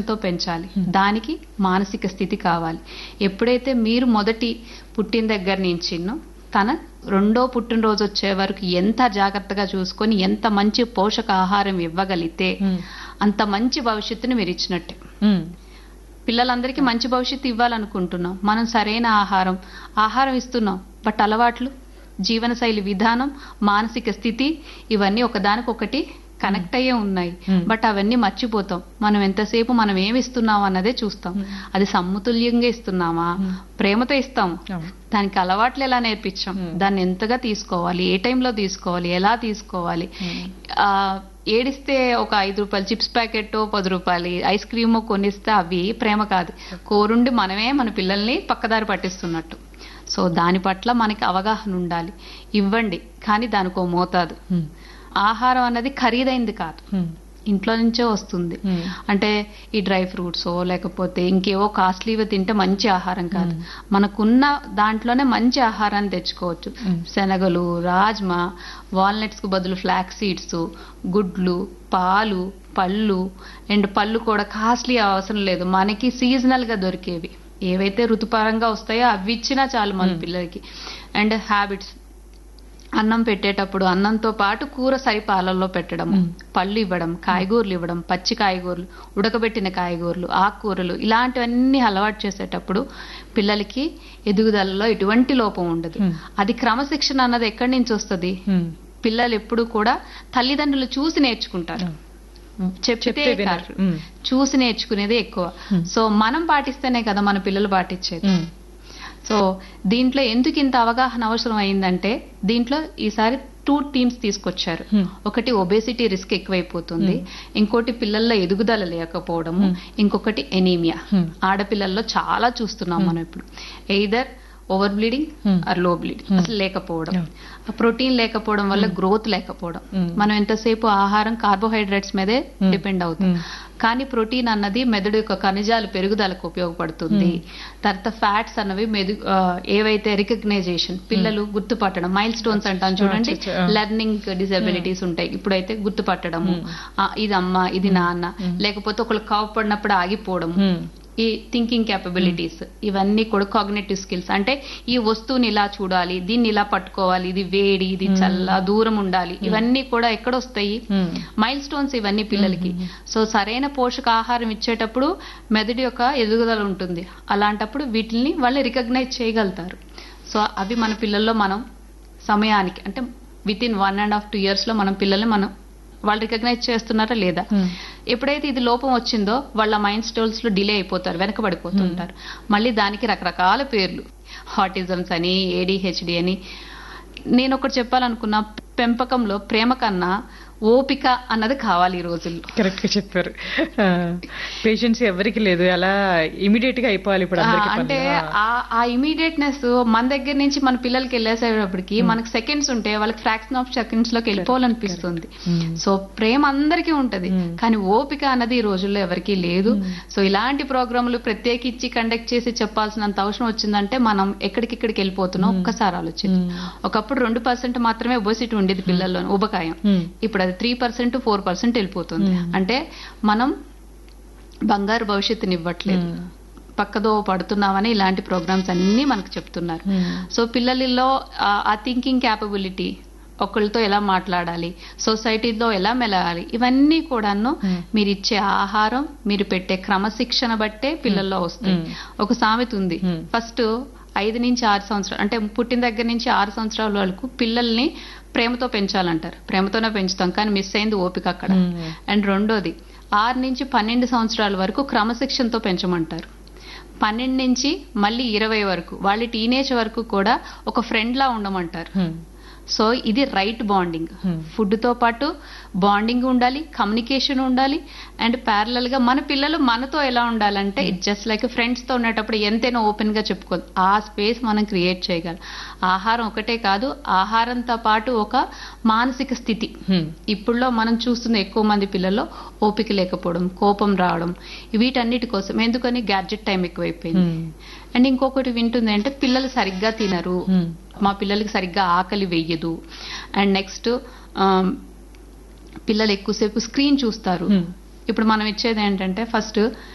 తో పెంచాలి దానికి మానసిక స్థితి కావాలి ఎప్పుడైతే మీరు మొదటి పుట్టిన దగ్గర నుంచి తన రెండో పుట్టినరోజు వచ్చే వరకు ఎంత జాగ్రత్తగా చూసుకొని ఎంత మంచి పోషకాహారం ఇవ్వగలిగితే మ్మ్. అంత మంచి భవిష్యత్తుని మీరు ఇచ్చినట్టే మ్మ్. పిల్లలందరికీ మంచి భవిష్యత్తు ఇవ్వాలనుకుంటున్నాం మనం సరైన ఆహారం ఆహారం ఇస్తున్నాం బట్ అలవాట్లు జీవనశైలి విధానం మానసిక స్థితి ఇవన్నీ ఒకదానికొకటి కనెక్ట్ అయ్యే ఉన్నాయి Hmm. బట్ అవన్నీ మర్చిపోతాం మనం ఎంతసేపు మనం ఏమి ఇస్తున్నాం అన్నదే చూస్తాం అది సమ్ముతుల్యంగా ఇస్తున్నామా ప్రేమతో ఇస్తాము అవును. దానికి అలవాట్లు ఎలా నేర్పించాం దాన్ని ఎంతగా తీసుకోవాలి ఏ టైంలో తీసుకోవాలి ఎలా తీసుకోవాలి ఆ ఏడిస్తే ఒక ఐదు రూపాయలు చిప్స్ ప్యాకెట్ పది రూపాయలు ఐస్ క్రీమ్ కొనిస్తే అవి ప్రేమ కాదు కోరుండి మనమే మన పిల్లల్ని పక్కదారి పట్టిస్తున్నట్టు సో దాని పట్ల మనకి అవగాహన ఉండాలి ఇవ్వండి కానీ దానికి ఓ మోతాదు మ్మ్. ఆహారం అన్నది ఖరీదైంది కాదు మ్మ్. ఇంట్లో నుంచే వస్తుంది మ్మ్. అంటే ఈ డ్రై ఫ్రూట్స్ లేకపోతే ఇంకేవో కాస్ట్లీవి తింటే మంచి ఆహారం కాదు మనకున్న దాంట్లోనే మంచి ఆహారాన్ని తెచ్చుకోవచ్చు శనగలు రాజ్మా వాల్నట్స్ కు బదులు ఫ్లాక్ సీడ్స్ గుడ్లు పాలు పళ్ళు అండ్ పళ్ళు కూడా కాస్ట్లీ అవసరం లేదు మనకి సీజనల్ గా దొరికేవి ఏవైతే ఋతుపరంగా వస్తాయో అవి ఇచ్చినా చాలు మన పిల్లలకి అండ్ హ్యాబిట్స్ అన్నం పెట్టేటప్పుడు అన్నంతో పాటు కూర సరి పాలల్లో పెట్టడం పళ్ళు ఇవ్వడం కాయగూరలు ఇవ్వడం పచ్చి కాయగూరలు ఉడకబెట్టిన కాయగూరలు ఆకుకూరలు ఇలాంటివన్నీ అలవాటు చేసేటప్పుడు పిల్లలకి ఎదుగుదలలో ఎటువంటి లోపం ఉండదు అది క్రమశిక్షణ అన్నది ఎక్కడి నుంచి వస్తుంది మ్మ్. పిల్లలు ఎప్పుడు కూడా తల్లిదండ్రులు చూసి నేర్చుకుంటారు చెప్తే చెప్తే వినరు. కాదు. మ్మ్. చూసి నేర్చుకునేది ఎక్కువ సో మనం పాటిస్తేనే కదా మన పిల్లలు పాటించేది మ్మ్. సో దీంట్లో ఎందుకు ఇంత అవగాహన అవసరం అయిందంటే దీంట్లో ఈసారి టూ టీమ్స్ తీసుకొచ్చారు Hmm. ఒకటి ఒబేసిటీ రిస్క్ ఎక్కువైపోతుంది ఇంకోటి పిల్లల్లో ఎదుగుదల లేకపోవడము ఇంకొకటి ఎనీమియా Hmm. ఆడపిల్లల్లో చాలా చూస్తున్నాం మనం ఇప్పుడు either over bleeding Hmm. Or low bleeding అసలు లేకపోవడం Yeah. ఆ ప్రోటీన్ లేకపోవడం వల్ల గ్రోత్ లేకపోవడం Hmm. మనం ఎంతసేపు ఆహారం కార్బోహైడ్రేట్స్ మీదే డిపెండ్ అవుతాం Hmm. కానీ ప్రోటీన్ అన్నది మెదడు యొక్క ఖనిజాలు పెరుగుదలకు ఉపయోగపడుతుంది తర్వాత ఫ్యాట్స్ అన్నవి మెదు ఆ, ఏవైతే రికగ్నైజేషన్ పిల్లలు గుర్తుపట్టడం మైల్ స్టోన్స్ అంటాం చూడండి అచ్చచ్చ, ఆ. లెర్నింగ్ డిసబిలిటీస్ ఉంటాయి ఇప్పుడైతే గుర్తుపట్టడము ఆ, ఇది అమ్మ ఇది నాన్న లేకపోతే ఒకళ్ళు కావపడినప్పుడు ఆగిపోవడం మ్మ్. ఈ థింకింగ్ క్యాపబిలిటీస్ ఇవన్నీ కూడా కాగ్నేటివ్ స్కిల్స్ అంటే ఈ వస్తువుని ఇలా చూడాలి దీన్ని ఇలా పట్టుకోవాలి ఇది వేడి ఇది చల్ల దూరం ఉండాలి ఇవన్నీ కూడా ఎక్కడొస్తాయి మ్మ్. మైల్ స్టోన్స్ ఇవన్నీ పిల్లలకి సో సరైన పోషకాహారం ఇచ్చేటప్పుడు మెదడు యొక్క ఎదుగుదల ఉంటుంది అలాంటప్పుడు వీటిని వాళ్ళు రికగ్నైజ్ చేయగలుగుతారు సో అవి మన పిల్లల్లో మనం సమయానికి అంటే within one and half two years లో మనం పిల్లల్ని మనం వాళ్ళు రికగ్నైజ్ చేస్తున్నారా లేదా Hmm. ఎప్పుడైతే ఇది లోపం వచ్చిందో వాళ్ళ మైండ్ స్టోల్స్ లో డిలే అయిపోతారు వెనకబడిపోతుంటారు మళ్ళీ దానికి రకరకాల పేర్లు హాటిజమ్స్ అని ఏడిహెచ్డి అని నేను ఒకటి చెప్పాలనుకున్నా పెంపకంలో ప్రేమ కన్నా ఓపిక అన్నది కావాలి ఈ రోజుల్లో కరెక్ట్ గా చెప్పారు పేషెన్స్ ఎవరికి లేదు అలా ఇమీడియట్ గా అయిపోవాలి ఇప్పుడు ఆ, అందరికి అంటే ఆ- ఆ ఇమీడియట్నెస్ మన దగ్గర నుంచి మన పిల్లలకి వెళ్ళేసేటప్పటికి మనకి సెకండ్స్ ఉంటే వాళ్ళకి ఫ్రాక్షన్ ఆఫ్ సెకండ్స్ లోకి వెళ్ళిపోవాలనిపిస్తుంది సో ప్రేమ అందరికీ ఉంటది కానీ ఓపిక అన్నది ఈ రోజుల్లో ఎవరికీ లేదు సో ఇలాంటి ప్రోగ్రాములు ప్రత్యేకించి కండక్ట్ చేసి చెప్పాల్సినంత అవసరం వచ్చిందంటే మనం ఎక్కడికిక్కడికి వెళ్ళిపోతున్నాం ఒక్కసారి ఆలోచించి ఒకప్పుడు రెండు పర్సెంట్ మాత్రమే ఒబసిటీ ఉండేది పిల్లల్లో ఉబకాయం ఇప్పుడు అది త్రీ పర్సెంట్ ఫోర్ పర్సెంట్ వెళ్ళిపోతుంది అంటే మనం బంగారు భవిష్యత్తుని ఇవ్వట్లేదు పక్కదో పడుతున్నామని ఇలాంటి ప్రోగ్రామ్స్ అన్ని మనకు చెప్తున్నారు సో పిల్లలలో ఆ- ఆ థింకింగ్ క్యాపబిలిటీ ఒకళ్ళతో ఎలా మాట్లాడాలి సొసైటీలో ఎలా మెలగాలి ఇవన్నీ కూడాను మీరు ఇచ్చే ఆహారం మీరు పెట్టే క్రమశిక్షణ బట్టే పిల్లల్లో వస్తాయి ఒక సామెత ఉంది ఫస్ట్ ఐదు నుంచి ఆరు సంవత్సరాలు అంటే పుట్టిన దగ్గర నుంచి ఆరు సంవత్సరాల వరకు పిల్లల్ని ప్రేమతో పెంచాలంటారు ప్రేమతోనే పెంచుతాం కానీ మిస్ అయింది ఓపిక అక్కడ అండ్ రెండోది ఆరు నుంచి పన్నెండు సంవత్సరాల వరకు క్రమశిక్షణతో పెంచమంటారు పన్నెండు నుంచి మళ్ళీ ఇరవై వరకు వాళ్ళ టీనేజ్ వరకు కూడా ఒక ఫ్రెండ్ లా ఉండమంటారు సో ఇది రైట్ బాండింగ్ ఫుడ్ తో పాటు బాండింగ్ ఉండాలి కమ్యూనికేషన్ ఉండాలి అండ్ ప్యారలల్ గా మన పిల్లలు మనతో ఎలా ఉండాలంటే ఇట్ జస్ట్ లైక్ ఫ్రెండ్స్ తో ఉండేటప్పుడు ఎంతైనా ఓపెన్ గా చెప్పుకోవాలి ఆ స్పేస్ మనం క్రియేట్ చేయగలం ఆహారం ఒకటే కాదు ఆహారంతో పాటు ఒక మానసిక స్థితి ఇప్పుడులో మనం చూస్తున్న ఎక్కువ మంది పిల్లల్లో ఓపిక లేకపోవడం కోపం రావడం వీటన్నిటి కోసం ఎందుకని గ్యాడ్జెట్ టైం ఎక్కువైపోయింది అండ్ ఇంకొకటి వింటుంది అంటే పిల్లలు సరిగ్గా తినరు మా పిల్లలకి సరిగ్గా ఆకలి వెయ్యదు అండ్ నెక్స్ట్ పిల్లలు ఎక్కువసేపు స్క్రీన్ చూస్తారు ఇప్పుడు మనం ఇచ్చేది ఏంటంటే ఫస్ట్